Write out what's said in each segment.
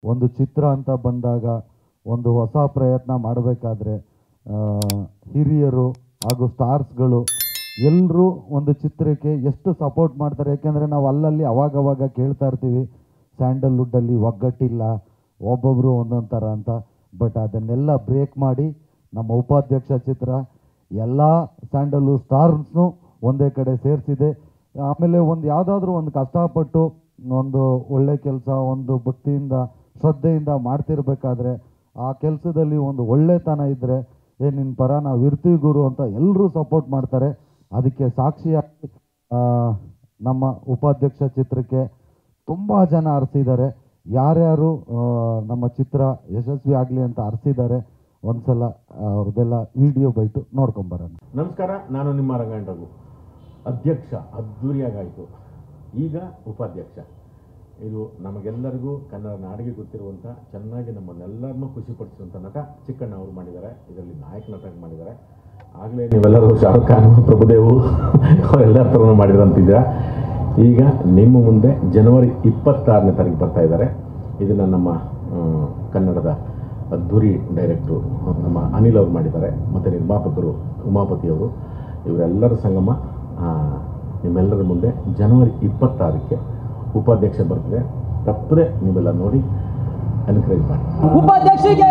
ಒಂದು ಚಿತ್ರ ಅಂತ ಬಂದಾಗ ಒಂದು ಹೊಸ ಪ್ರಯತ್ನ ಮಾಡಬೇಕಾದ್ರೆ ಹಿರಿಯರು ಹಾಗೂ ಸ್ಟಾರ್ಸ್ಗಳು ಎಲ್ಲರೂ ಒಂದು ಚಿತ್ರಕ್ಕೆ ಎಷ್ಟು ಸಪೋರ್ಟ್ ಮಾಡ್ತಾರೆ ಯಾಕೆಂದರೆ ನಾವು ಅಲ್ಲಲ್ಲಿ ಅವಾಗವಾಗ ಕೇಳ್ತಾ ಇರ್ತೀವಿ ಸ್ಯಾಂಡಲ್ವುಡ್ಡಲ್ಲಿ ಒಗ್ಗಟ್ಟಿಲ್ಲ ಒಬ್ಬೊಬ್ಬರು ಒಂದೊಂದು ಥರ ಅಂತ ಬಟ್ ಅದನ್ನೆಲ್ಲ ಬ್ರೇಕ್ ಮಾಡಿ ನಮ್ಮ ಉಪಾಧ್ಯಕ್ಷ ಚಿತ್ರ ಎಲ್ಲ ಸ್ಯಾಂಡಲ್ಲು ಸ್ಟಾರ್ಸ್ನು ಒಂದೇ ಕಡೆ ಸೇರಿಸಿದೆ ಆಮೇಲೆ ಒಂದು ಯಾವುದಾದ್ರೂ ಒಂದು ಕಷ್ಟಪಟ್ಟು ಒಂದು ಒಳ್ಳೆ ಕೆಲಸ ಒಂದು ಭಕ್ತಿಯಿಂದ ಶ್ರದ್ಧೆಯಿಂದ ಮಾಡ್ತಿರ್ಬೇಕಾದ್ರೆ ಆ ಕೆಲಸದಲ್ಲಿ ಒಂದು ಒಳ್ಳೆತನ ಇದ್ದರೆ ಏ ನಿನ್ನ ಪರ ನಾವು ಇರ್ತೀವಿ ಗುರು ಅಂತ ಎಲ್ಲರೂ ಸಪೋರ್ಟ್ ಮಾಡ್ತಾರೆ ಅದಕ್ಕೆ ಸಾಕ್ಷಿಯಾಗಿ ಆ, ನಮ್ಮ ಉಪಾಧ್ಯಕ್ಷ ಚಿತ್ರಕ್ಕೆ ತುಂಬ ಜನ ಹರಿಸಿದ್ದಾರೆ ಯಾರ್ಯಾರು ಆ, ನಮ್ಮ ಚಿತ್ರ ಯಶಸ್ವಿ ಆಗಲಿ ಅಂತ ಹರಿಸಿದ್ದಾರೆ ಒಂದ್ಸಲ ಅವ್ರದ್ದೆಲ್ಲ ವಿಡಿಯೋ ಬೈಟು ನೋಡ್ಕೊಂಬರೋಣ ನಮಸ್ಕಾರ ನಾನು ನಿಮ್ಮ ರಂಗಾಯಣ ರಘು ಅಧ್ಯಕ್ಷ ಅದ್ಧೂರಿಯಾಗಾಯಿತು ಈಗ ಉಪಾಧ್ಯಕ್ಷ ಇದು ನಮಗೆಲ್ಲರಿಗೂ ಕನ್ನಡ ನಾಡಿಗೆ ಗೊತ್ತಿರುವಂಥ ಚೆನ್ನಾಗಿ ನಮ್ಮನ್ನೆಲ್ಲರನ್ನೂ ಖುಷಿಪಡಿಸುವಂಥ ನಟ ಚಿಕ್ಕಣ್ಣ ಅವರು ಮಾಡಿದ್ದಾರೆ ಇದರಲ್ಲಿ ನಾಯಕ ನಟಾಗಿ ಮಾಡಿದ್ದಾರೆ ಆಗಲೇ ನೀವೆಲ್ಲರೂ ಶಾರುಖ್ ಖಾನ್ ಪ್ರಭುದೇವು ಅವರೆಲ್ಲರ ಥರನೂ ಮಾಡಿದ್ರಂತಿದ್ದೀರಾ ಈಗ ನಿಮ್ಮ ಮುಂದೆ ಜನವರಿ ಇಪ್ಪತ್ತಾರನೇ ತಾರೀಕು ಬರ್ತಾ ಇದ್ದಾರೆ ಇದನ್ನು ನಮ್ಮ ಆ, ಕನ್ನಡದ ಅದ್ಧೂರಿ ಡೈರೆಕ್ಟ್ರು ನಮ್ಮ ಅನಿಲ್ ಅವರು ಮಾಡಿದ್ದಾರೆ ಮತ್ತು ನಿರ್ಮಾಪಕರು ಉಮಾಪತಿ ಅವರು ಇವರೆಲ್ಲರ ಸಂಗಮ ಆ, ನಿಮ್ಮೆಲ್ಲರ ಮುಂದೆ ಜನವರಿ ಇಪ್ಪತ್ತಾರಕ್ಕೆ ಉಪಾಧ್ಯಕ್ಷ ಬರ್ತಿದೆ ತಪ್ಪದೆ ನೀವೆಲ್ಲ ನೋಡಿ ಎನ್ಕರೇಜ್ ಮಾಡಿ ಉಪಾಧ್ಯಕ್ಷರಿಗೆ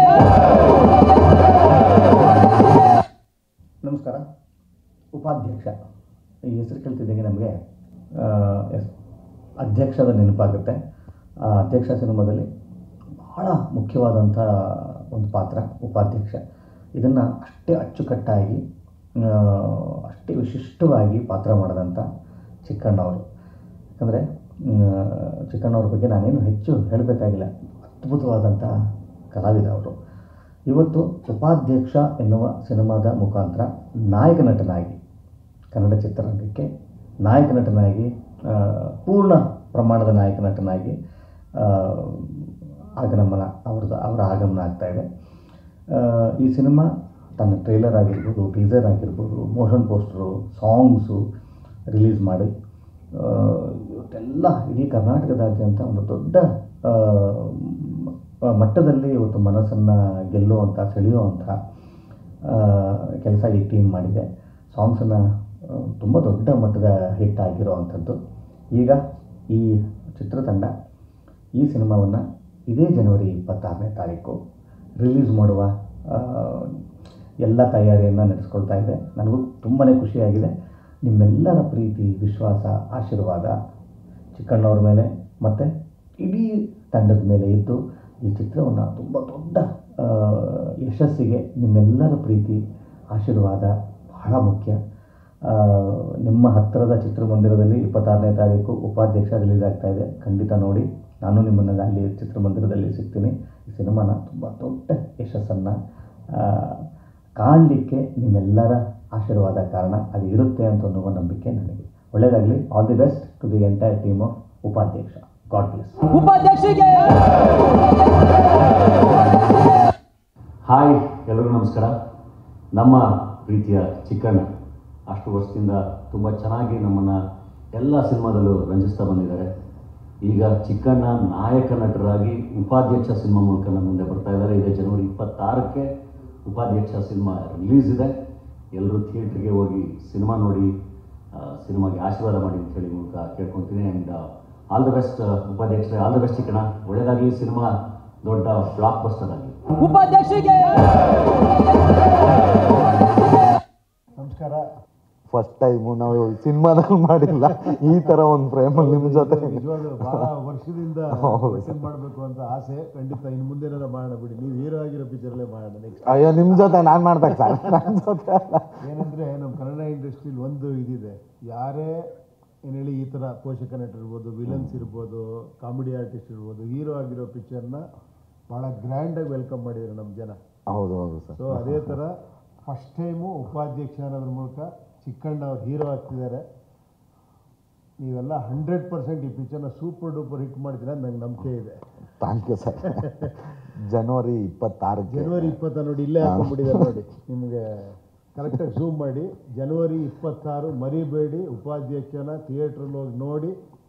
ನಮಸ್ಕಾರ ಉಪಾಧ್ಯಕ್ಷ ಈ ಹೆಸರು ಕೇಳ್ತಿದ್ದಂಗೆ ನಮಗೆ ಎಸ್ ಅಧ್ಯಕ್ಷದ ನೆನಪಾಗುತ್ತೆ ಆ ಅಧ್ಯಕ್ಷ ಸಿನಿಮಾದಲ್ಲಿ ಬಹಳ ಮುಖ್ಯವಾದಂಥ ಒಂದು ಪಾತ್ರ ಉಪಾಧ್ಯಕ್ಷ ಇದನ್ನು ಅಷ್ಟೇ ಅಚ್ಚುಕಟ್ಟಾಗಿ ಆ, ಅಷ್ಟೇ ವಿಶಿಷ್ಟವಾಗಿ ಪಾತ್ರ ಮಾಡಿದಂಥ ಚಿಕ್ಕಣ್ಣವರು ಯಾಕಂದರೆ ಚಿಕ್ಕಣ್ಣವ್ರ ಬಗ್ಗೆ ನಾನೇನು ಹೆಚ್ಚು ಹೇಳಬೇಕಾಗಿಲ್ಲ ಅದ್ಭುತವಾದಂಥ ಕಲಾವಿದ ಅವರು ಇವತ್ತು ಉಪಾಧ್ಯಕ್ಷ ಎನ್ನುವ ಸಿನಿಮಾದ ಮುಖಾಂತರ ನಾಯಕ ನಟನಾಗಿ ಕನ್ನಡ ಚಿತ್ರರಂಗಕ್ಕೆ ನಾಯಕ ನಟನಾಗಿ ಆ, ಪೂರ್ಣ ಪ್ರಮಾಣದ ನಾಯಕ ನಟನಾಗಿ ಆ, ಆಗಮನ ಅವ್ರದ್ದು ಅವರ ಆಗಮನ ಆಗ್ತಾ ಇದೆ ಆ, ಈ ಸಿನಿಮಾ ತನ್ನ ಟ್ರೈಲರ್ ಆಗಿರ್ಬೋದು ಟೀಸರ್ ಆಗಿರ್ಬೋದು ಮೋಷನ್ ಪೋಸ್ಟರು ಸಾಂಗ್ಸು ರಿಲೀಸ್ ಮಾಡಿ ಆ, ಇವತ್ತೆಲ್ಲ ಇಡೀ ಕರ್ನಾಟಕದಾದ್ಯಂತ ಒಂದು ದೊಡ್ಡ ಆ, ಮ- ಮಟ್ಟದಲ್ಲಿ ಇವತ್ತು ಮನಸ್ಸನ್ನು ಗೆಲ್ಲುವಂಥ ಸೆಳೆಯುವಂಥ ಕೆಲಸ ಈ ಟೀಮ್ ಮಾಡಿದೆ ಸಾಂಗ್ಸನ್ನು ತುಂಬ ದೊಡ್ಡ ಮಟ್ಟದ ಹಿಟ್ ಆಗಿರೋವಂಥದ್ದು ಈಗ ಈ ಚಿತ್ರತಂಡ ಈ ಸಿನಿಮಾವನ್ನು ಇದೇ ಜನವರಿ ಇಪ್ಪತ್ತಾರನೇ ತಾರೀಕು ರಿಲೀಸ್ ಮಾಡುವ ಆ, ಎಲ್ಲ ತಯಾರಿಯನ್ನು ನಡೆಸ್ಕೊಳ್ತಾ ಇದೆ ನನಗೂ ತುಂಬಾ ಖುಷಿಯಾಗಿದೆ ನಿಮ್ಮೆಲ್ಲರ ಪ್ರೀತಿ ವಿಶ್ವಾಸ ಆಶೀರ್ವಾದ ಚಿಕ್ಕಣ್ಣವ್ರ ಮೇಲೆ ಮತ್ತು ಇಡೀ ತಂಡದ ಮೇಲೆ ಇದ್ದು ಈ ಚಿತ್ರವನ್ನು ತುಂಬ ದೊಡ್ಡ ಆ, ಯಶಸ್ಸಿಗೆ ನಿಮ್ಮೆಲ್ಲರ ಪ್ರೀತಿ ಆಶೀರ್ವಾದ ಬಹಳ ಮುಖ್ಯ ಆ, ನಿಮ್ಮ ಹತ್ತಿರದ ಚಿತ್ರಮಂದಿರದಲ್ಲಿ ಇಪ್ಪತ್ತಾರನೇ ತಾರೀಕು ಉಪಾಧ್ಯಕ್ಷ ರಿಲೀಸ್ ಆಗ್ತಾ ಇದೆ ಖಂಡಿತ ನೋಡಿ ನಾನು ನಿಮ್ಮನ್ನು ಅಲ್ಲಿ ಚಿತ್ರಮಂದಿರದಲ್ಲಿ ಸಿಗ್ತೀನಿ ಈ ಸಿನಿಮಾನ ತುಂಬ ದೊಡ್ಡ ಯಶಸ್ಸನ್ನು ಕಾಣಲಿಕ್ಕೆ ನಿಮ್ಮೆಲ್ಲರ ಆಶೀರ್ವಾದ ಕಾರಣ ಅದು ಇರುತ್ತೆ ಅಂತ ಅನ್ನುವ ನಂಬಿಕೆ ನನಗೆ ಒಳ್ಳೆಯದಾಗಲಿ all the best to the entire team of Upadhyaksha God bless ಉಪಾಧ್ಯಕ್ಷರಿಗೆ ಹಾಯ್ ಎಲ್ಲರಿಗೂ ನಮಸ್ಕಾರ ನಮ್ಮ ಪ್ರೀತಿಯ ಚಿಕ್ಕಣ್ಣ ಅಷ್ಟು ವರ್ಷದಿಂದ ತುಂಬ ಚೆನ್ನಾಗಿ ನಮ್ಮನ್ನು ಎಲ್ಲ ಸಿನಿಮಾದಲ್ಲೂ ರಂಜಿಸ್ತಾ ಬಂದಿದ್ದಾರೆ ಈಗ ಚಿಕ್ಕಣ್ಣ ನಾಯಕ ನಟರಾಗಿ ಉಪಾಧ್ಯಕ್ಷ ಸಿನಿಮಾ ಮೂಲಕ ನಮ್ಮ ಮುಂದೆ ಬರ್ತಾ ಇದ್ದಾರೆ ಇದೇ ಜನವರಿ ಇಪ್ಪತ್ತಾರಕ್ಕೆ ಉಪಾಧ್ಯಕ್ಷ ಸಿನಿಮಾ ರಿಲೀಸ್ ಇದೆ ಎಲ್ಲರೂ ಥಿಯೇಟ್ರಿಗೆ ಹೋಗಿ ಸಿನಿಮಾ ನೋಡಿ ಆ, ಸಿನಿಮಾಗೆ ಆಶೀರ್ವಾದ ಮಾಡಿ ಅಂತ ಹೇಳಿ ಮೂಲಕ ಕೇಳ್ಕೊತೀನಿ ಆ್ಯಂಡ್ ಆಲ್ ದ ಬೆಸ್ಟ್ ಉಪಾಧ್ಯಕ್ಷರೇ ಆಲ್ ದ ಬೆಸ್ಟ್ ಚಿಕ್ಕಣ್ಣ ಒಳ್ಳೆಯದಾಗಲಿ ಸಿನಿಮಾ ದೊಡ್ಡ ಬ್ಲಾಕ್ ಬಸ್ಟರ್ ಆಗಲಿ ಉಪಾಧ್ಯಕ್ಷರಿಗೆ ನಮಸ್ಕಾರ ಫಸ್ಟ್ ಟೈಮು ನಾವು ಸಿನಿಮಾದಲ್ಲಿ ಮಾಡಿಲ್ಲ ಈ ಥರ ಒಂದು ಫ್ರೇಮಲ್ಲಿ ನಿಮ್ಮ ಜೊತೆ ನಿಜವಾಗ್ಲೂ ಬಹಳ ವರ್ಷದಿಂದ ಹೌದು. ಪರ್ಸನ್ ಮಾಡಬೇಕು ಅಂತ ಆಸೆ ಖಂಡಿತ ಇನ್ನು ಮುಂದೆ ಏನಾರ ಮಾಡೋಣ ಬಿಡಿ ನೀವು ಹೀರೋ ಆಗಿರೋ ಪಿಕ್ಚರಲ್ಲೇ ಮಾಡೋಣ ನೆಕ್ಸ್ಟ್ ಅಯ್ಯೋ ನಿಮ್ಮ ಜೊತೆ ನಾನು ಮಾಡ್ಬೇಕು ಸರ್ ನನ್ನ ಜೊತೆ ಅಲ್ಲ ಏನಂದ್ರೆ ನಮ್ಮ ಕನ್ನಡ ಇಂಡಸ್ಟ್ರಿಲಿ ಒಂದು ಇದಿದೆ ಯಾರೇ ಏನು ಹೇಳಿ ಈ ಥರ ಪೋಷಕ ನಟರಿರ್ಬೋದು ವಿಲನ್ಸ್ ಇರ್ಬೋದು ಕಾಮಿಡಿ ಆರ್ಟಿಸ್ಟ್ ಇರ್ಬೋದು ಹೀರೋ ಆಗಿರೋ ಪಿಕ್ಚರ್ನ ಭಾಳ ಗ್ರ್ಯಾಂಡಾಗಿ ವೆಲ್ಕಮ್ ಮಾಡಿದ್ದಾರೆ ನಮ್ಮ ಜನ ಹೌದು ಹೌದು ಸರ್ ಸೊ ಅದೇ ಥರ ಫಸ್ಟ್ ಟೈಮು ಉಪಾಧ್ಯಕ್ಷ ಅನ್ನೋದ್ರ ಮೂಲಕ ಚಿಕ್ಕಣ್ಣ ಅವ್ರು ಹೀರೋ ಆಗ್ತಿದ್ದಾರೆ ನೀವೆಲ್ಲ ಹಂಡ್ರೆಡ್ ಪರ್ಸೆಂಟ್ ಈ ಪಿಕ್ಚರ್ನ ಸೂಪರ್ ಡೂಪರ್ ಹಿಟ್ ಮಾಡ್ತೀರ ಅಂತ ನಂಗೆ ನಂಬಿಕೆ ಇದೆ ಥ್ಯಾಂಕ್ ಯು ಸರ್ ಜನವರಿ ಇಪ್ಪತ್ತಾರಕ್ಕೆ ಜನವರಿ ಇಪ್ಪತ್ತ ನೋಡಿ ಇಲ್ಲೇ ಹಾಕೊಂಡ್ಬಿಟ್ಟಿದ್ದಾರೆ ನೋಡಿ ನಿಮಗೆ ಕರೆಕ್ಟಾಗಿ ಝೂಮ್ ಮಾಡಿ ಜನವರಿ ಇಪ್ಪತ್ತಾರು ಮರಿಬೇಡಿ ಉಪಾಧ್ಯಕ್ಷನ ಥಿಯೇಟ್ರಲ್ಲಿ ಹೋಗಿ ನೋಡಿ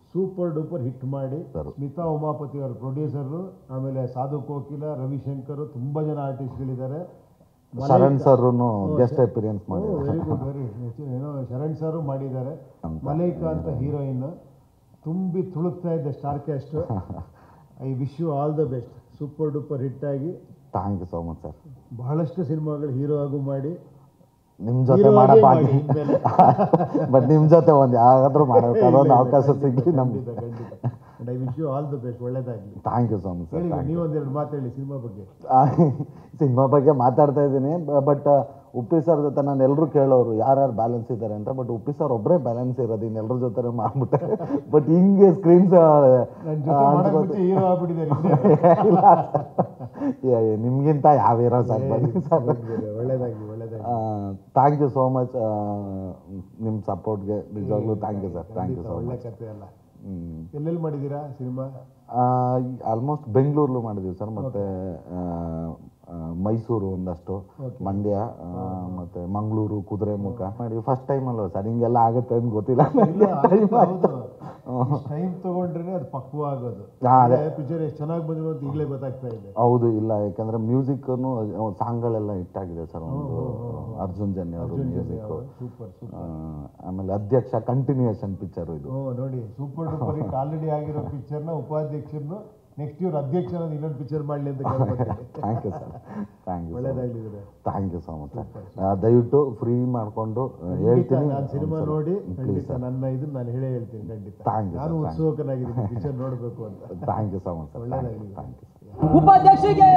ಸೂಪರ್ ಡೂಪರ್ ಹಿಟ್ ಮಾಡಿ ಸರ್. ಸ್ಮಿತಾ ಉಮಾಪತಿ ಅವರ ಪ್ರೊಡ್ಯೂಸರು ಆಮೇಲೆ ಸಾಧು ಕೋಕಿಲ ರವಿಶಂಕರ್ ತುಂಬ ಜನ ಆರ್ಟಿಸ್ಟ್ಗಳಿದ್ದಾರೆ ಶರಣ್ ಸರ್ ಗೆಸ್ಟ್ ಅಪಿರಿಯನ್ಸ್ ಮಾಡಿ ವೆರಿ ಗುಡ್ ವೆರಿ ಏನೋ ಶರಣ್ ಸರ್ ಮಾಡಿದ್ದಾರೆ ಮಲೈಕಾ ಅಂತ ಹೀರೋಯಿನ್ ತುಂಬಿ ತುಳುಕ್ತಾ ಇದ್ದೆ star cast I wish you all the best super duper hit ಆಗಿ thank you so much sir ಬಹಳಷ್ಟು ಸಿನಿಮಾಗಳು ಹೀರೋ ಆಗು ಮಾಡಿ ನಿಮ್ ಜೊತೆ Hero ಮಾಡೋ ಆಗೇ ಭಾಗ್ಯ ಮಾಡಿ ಇನ್ಮೇಲೆ. ಬಟ್ ನಿಮ್ ಜೊತೆ ಒಂದ್ ಯಾವ್ದಾದ್ರು ಮಾಡೋಕೆ ಅದೊಂದು ಅವಕಾಶ ಸಿಗ್ಲಿ ನಮ್ಗೆ ಖಂಡಿತ ಖಂಡಿತ and I wish you all the best ಒಳ್ಳೇದಾಗ್ಲಿ thank you so much sir ಹೇಳಿ ನೀವೊಂದೆರಡು ಮಾತು ಹೇಳಿ ಸಿನಿಮಾ ಬಗ್ಗೆ ಸಿನಿಮಾ ಬಗ್ಗೆ ಮಾತಾಡ್ತಾ ಇದ್ದೀನಿ ಬಟ್ ಉಪ್ಪಿ ಸರ್ ಜೊತೆ ನಾನು ಎಲ್ಲರೂ ಕೇಳೋರು ಯಾರ್ಯಾರು ಬ್ಯಾಲೆನ್ಸ್ ಇದ್ದಾರೆ ಅಂತ ಬಟ್ ಉಪ್ಪಿ ಸರ್ ಒಬ್ಬರೇ ಬ್ಯಾಲೆನ್ಸ್ ಇರೋದು ಇನ್ನು ಎಲ್ಲರ ಜೊತೆ ಮಾಡ್ಬಿಟ್ಟೆ ಬಟ್ ಹಿಂಗೆ ಸ್ಕ್ರೀನ್ಸ್ ನನ್ನ ಜೊತೆ ಮಾಡಕ್ ಮುಂಚೆ ಹೀರೋ ಆಗ್ಬಿಟ್ಟಿದ್ದಾರೆ ನಿಮ್ಗಿಂತ ಯಾವ ಹೀರೋ ಸರ್ ಬನ್ನಿ ಸರ್ ಒಳ್ಳೇದಾಗ್ಲಿ ಒಳ್ಳೇದಾಗ್ಲಿ ಥ್ಯಾಂಕ್ ಯು ಸೋ ಮಚ್ ನಿಮ್ಮ ಸಪೋರ್ಟ್ಗೆ ನಿಜವಾಗ್ಲೂ thank you sir thank you ಖಂಡಿತ ಸೋ ಒಳ್ಳೆ ಮಚ್ ಕಥೆ ಅಲ್ಲ ಎಲ್ಲೆಲ್ಲಿ ಮಾಡಿದ್ದೀರಾ ಸಿನಿಮಾ ಆಲ್ಮೋಸ್ಟ್ ಬೆಂಗಳೂರಲ್ಲೂ ಮಾಡಿದ್ದೀವಿ ಸರ್ ಮತ್ತೆ ಆ, ಆ, ಮೈಸೂರು ಒಂದಷ್ಟು ಮಂಡ್ಯ ಆ, ಮತ್ತೆ ಮಂಗಳೂರು ಕುದುರೆಮುಖ ಮಾಡಿ ಫಸ್ಟ್ ಟೈಮ್ ಅಲ್ವಾ ಸರ್ ಹಿಂಗೆಲ್ಲ ಆಗುತ್ತೆ ಅಂತ ಗೊತ್ತಿಲ್ಲ Time ಆಯ್ತು. ಟೈಮ್ ತಗೊಂಡ್ರೆ ಅದು ಪಕ್ವ ಆಗೋದು ಹಾ, ಅದೇ. ಪಿಕ್ಚರ್ ಎಷ್ಟು ಚೆನ್ನಾಗಿ ಬಂದಿರೋ ಅಂತ ಈಗಲೇ ಗೊತ್ತಾಗ್ತಾ ಇದೆ ಹೌದು ಇಲ್ಲ ಯಾಕಂದ್ರೆ ಮ್ಯೂಸಿಕ್ನು ಸಾಂಗ್ಗಳೆಲ್ಲ ಹಿಟ್ಟಾಗಿದೆ ಸರ್ ಒಂದು ಅರ್ಜುನ್ ಜನ್ಯ ಅವರು ಮ್ಯೂಸಿಕ್ ಸೂಪರ್ ಸೂಪರ್ ಆಮೇಲೆ ಅಧ್ಯಕ್ಷ ಕಂಟಿನ್ಯೂಯೇಷನ್ ಪಿಕ್ಚರ್ ಇದು ಓ ನೋಡಿ ಸೂಪರ್ ಡೂಪರ್ ಹಿಟ್ ಆಲ್ರೆಡಿ ಆಗಿರೋ ಪಿಕ್ಚರ್ನ ಉಪಾಧ್ಯಕ್ಷರನ್ನು ನೆಕ್ಸ್ಟ್ ಇವ್ರ ಅಧ್ಯಕ್ಷರ ಇನ್ನೊಂದು ಪಿಕ್ಚರ್ ಮಾಡಲಿ ಅಂತ ಕೇಳ್ಕೊತೀನಿ thank you sir thank you ಒಳ್ಳೇದಾಗ್ಲಿ ಇದ್ರೆ thank you so much sir ದಯವಿಟ್ಟು ಫ್ರೀ ಮಾಡಿಕೊಂಡು ಹೇಳ್ತೀನಿ ನಾನು ಸಿನಿಮಾ ನೋಡಿ ಪ್ಲೀಸ್ ಖಂಡಿತ ಸರ್ ನನ್ನ ಇದನ್ನ ನಾನು ಹೇಳೇ ಹೇಳ್ತೀನಿ ಖಂಡಿತ Thank you, ನಾನು sir. ಉತ್ಸುಕನಾಗಿದ್ದೀನಿ ಪಿಕ್ಚರ್ ನೋಡಬೇಕು ಅಂತ thank you so much sir ಒಳ್ಳೆದಾಗ್ಲಿ. ಥ್ಯಾಂಕ್ ಯು ಉಪಾಧ್ಯಕ್ಷರಿಗೆ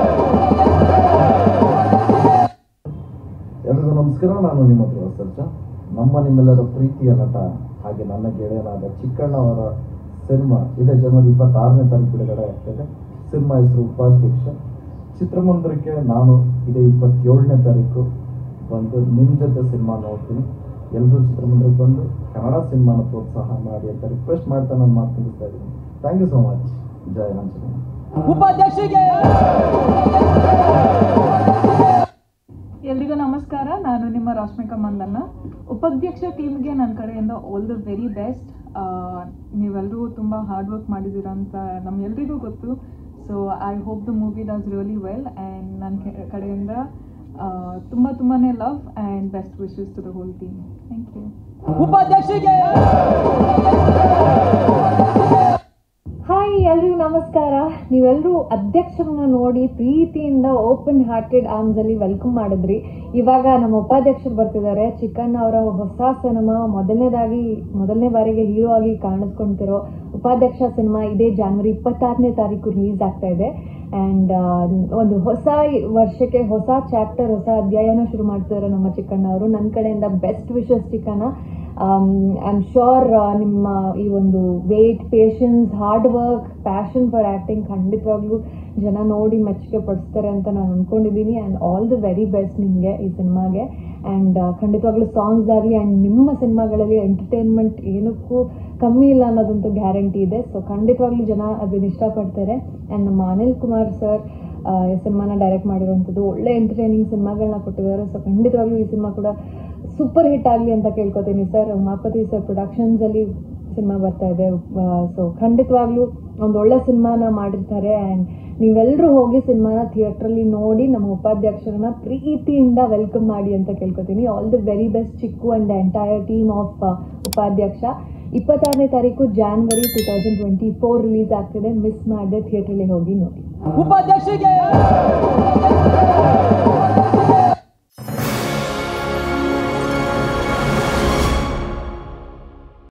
ಎಲ್ರಿಗೂ ನಮಸ್ಕಾರ ನಾನು ನಿಮ್ಮ ಹತ್ರ ಸರ್ಜ ನಮ್ಮ ನಿಮ್ಮೆಲ್ಲರ ಪ್ರೀತಿಯ ನಟ ಹಾಗೆ ನನ್ನ ಗೆಳೆಯನಾದ ಚಿಕ್ಕಣ್ಣ ಅವರ ಸಿನಿಮಾ ಇದೇ ಜನವರಿ ಇಪ್ಪತ್ತಾರನೇ ತಾರೀಕು ಬಿಡುಗಡೆ ಆಗ್ತಿದೆ ಸಿನಿಮಾ ಹೆಸರು ಉಪಾಧ್ಯಕ್ಷ ಚಿತ್ರಮಂದಿರಕ್ಕೆ ನಾನು ಇದೇ ಇಪ್ಪತ್ತೇಳನೇ ತಾರೀಕು ಬಂದು ನಿಮ್ಮ ಜೊತೆ ಸಿನಿಮಾ ನೋಡ್ತೀನಿ ಎಲ್ಲರೂ ಚಿತ್ರಮಂದಿರಕ್ಕೆ ಬಂದು ಕನ್ನಡ ಸಿನಿಮಾನ ಪ್ರೋತ್ಸಾಹ ಮಾಡಿ ಅಂತ ರಿಕ್ವೆಸ್ಟ್ ಮಾಡ್ತಾ ನಾನು ಮಾತು ಮುಗಿಸ್ತಾ ಇದ್ದೀನಿ thank you so much Jaya Anjaneya ಉಪಾಧ್ಯಕ್ಷರಿಗೆ ಎಲ್ರಿಗೂ ನಮಸ್ಕಾರ ನಾನು ನಿಮ್ಮ ರಾಶ್ಮಿಕಾ ಮಂದನ್ನ ಉಪಾಧ್ಯಕ್ಷ ಟೀಮ್ಗೆ ನನ್ನ ಕಡೆಯಿಂದ ಆಲ್ ದ ವೆರಿ ಬೆಸ್ಟ್ ನೀವೆಲ್ಲರೂ ತುಂಬ ಹಾರ್ಡ್ ವರ್ಕ್ ಮಾಡಿದ್ದೀರಾ ಅಂತ ನಮ್ಮೆಲ್ರಿಗೂ ಗೊತ್ತು so I hope the movie does really well and ನನ್ನ ಕಡೆಯಿಂದ ತುಂಬ ತುಂಬಾ love and best wishes to the whole team thank you ಉಪಾಧ್ಯಕ್ಷರಿಗೆ ಹಾಯ್ ಎಲ್ರಿಗೂ ನಮಸ್ಕಾರ ನೀವೆಲ್ಲರೂ ಅಧ್ಯಕ್ಷರನ್ನ ನೋಡಿ ಪ್ರೀತಿಯಿಂದ ಓಪನ್ ಹಾರ್ಟೆಡ್ ಆರ್ಮ್ಸ್ ಅಲ್ಲಿ ವೆಲ್ಕಮ್ ಮಾಡಿದ್ರಿ ಇವಾಗ ನಮ್ಮ ಉಪಾಧ್ಯಕ್ಷರು ಬರ್ತಿದ್ದಾರೆ ಚಿಕ್ಕಣ್ಣ ಅವರ ಹೊಸ ಸಿನಿಮಾ ಮೊದಲನೇದಾಗಿ ಮೊದಲನೇ ಬಾರಿಗೆ ಹೀರೋ ಆಗಿ ಕಾಣಿಸ್ಕೊಂತಿರೋ ಉಪಾಧ್ಯಕ್ಷ ಸಿನಿಮಾ ಇದೇ ಜಾನ್ವರಿ ಇಪ್ಪತ್ತಾರನೇ ತಾರೀಕು ರಿಲೀಸ್ ಆಗ್ತಾ ಇದೆ ಆ್ಯಂಡ್ ಒಂದು ಹೊಸ ವರ್ಷಕ್ಕೆ ಹೊಸ ಚಾಪ್ಟರ್ ಹೊಸ ಅಧ್ಯಾಯನ ಶುರು ಮಾಡ್ತಿದ್ದಾರೆ ನಮ್ಮ ಚಿಕ್ಕಣ್ಣ ಅವರು ನನ್ನ ಕಡೆಯಿಂದ best wishes Chikkanna I am sure ನಿಮ್ಮ ಈ ಒಂದು wait patience hard work passion for acting ಖಂಡಿತವಾಗ್ಲೂ ಜನ ನೋಡಿ ಮೆಚ್ಚುಗೆ ಪಡಿಸ್ತಾರೆ ಅಂತ ನಾನು ಅಂದ್ಕೊಂಡಿದ್ದೀನಿ and all the very best ನಿಮಗೆ ಈ ಸಿನಿಮಾಗೆ ಆ್ಯಂಡ್ ಖಂಡಿತವಾಗ್ಲೂ ಸಾಂಗ್ಸ್ ಆಗಲಿ ಆ್ಯಂಡ್ ನಿಮ್ಮ ಸಿನಿಮಾಗಳಲ್ಲಿ ಎಂಟರ್ಟೈನ್ಮೆಂಟ್ ಏನಕ್ಕೂ ಕಮ್ಮಿ ಇಲ್ಲ ಅನ್ನೋದಂತೂ ಗ್ಯಾರಂಟಿ ಇದೆ ಸೊ ಖಂಡಿತವಾಗ್ಲೂ ಜನ ಅದನ್ನ ಇಷ್ಟಪಡ್ತಾರೆ ಆ್ಯಂಡ್ ನಮ್ಮ ಅನಿಲ್ ಕುಮಾರ್ ಸರ್ ಈ ಸಿನಿಮಾನ ಡೈರೆಕ್ಟ್ ಮಾಡಿರುವಂಥದ್ದು ಒಳ್ಳೆ ಎಂಟರ್ಟೈನಿಂಗ್ ಸಿನಿಮಾಗಳನ್ನ ಕೊಟ್ಟಿದ್ದಾರೆ ಸೊ ಖಂಡಿತವಾಗ್ಲೂ ಈ ಸಿನಿಮಾ ಕೂಡ ಸೂಪರ್ ಹಿಟ್ ಆಗಲಿ ಅಂತ ಕೇಳ್ಕೊತೀನಿ ಸರ್ ಉಮಾಪತಿ ಸರ್ ಪ್ರೊಡಕ್ಷನ್ಸಲ್ಲಿ ಸಿನಿಮಾ ಬರ್ತಾ ಇದೆ ಸೊ ಖಂಡಿತವಾಗ್ಲೂ ಒಂದು ಒಳ್ಳೆ ಸಿನಿಮಾನ ಮಾಡಿರ್ತಾರೆ ಆ್ಯಂಡ್ ನೀವೆಲ್ಲರೂ ಹೋಗಿ ಸಿನಿಮಾನ ಥಿಯೇಟ್ರಲ್ಲಿ ನೋಡಿ ನಮ್ಮ ಉಪಾಧ್ಯಕ್ಷರನ್ನ ಪ್ರೀತಿಯಿಂದ ವೆಲ್ಕಮ್ ಮಾಡಿ ಅಂತ ಕೇಳ್ಕೊತೀನಿ all the very best Chikku and the entire team of Upadhyaksha ಇಪ್ಪತ್ತಾರನೇ ತಾರೀಕು January two thousand twenty four release ಆಗ್ತಿದೆ ಮಿಸ್ ಮಾಡದೆ ಥಿಯೇಟ್ರಲ್ಲಿ ಹೋಗಿ ನೋಡಿ ಉಪಾಧ್ಯಕ್ಷರಿಗೆ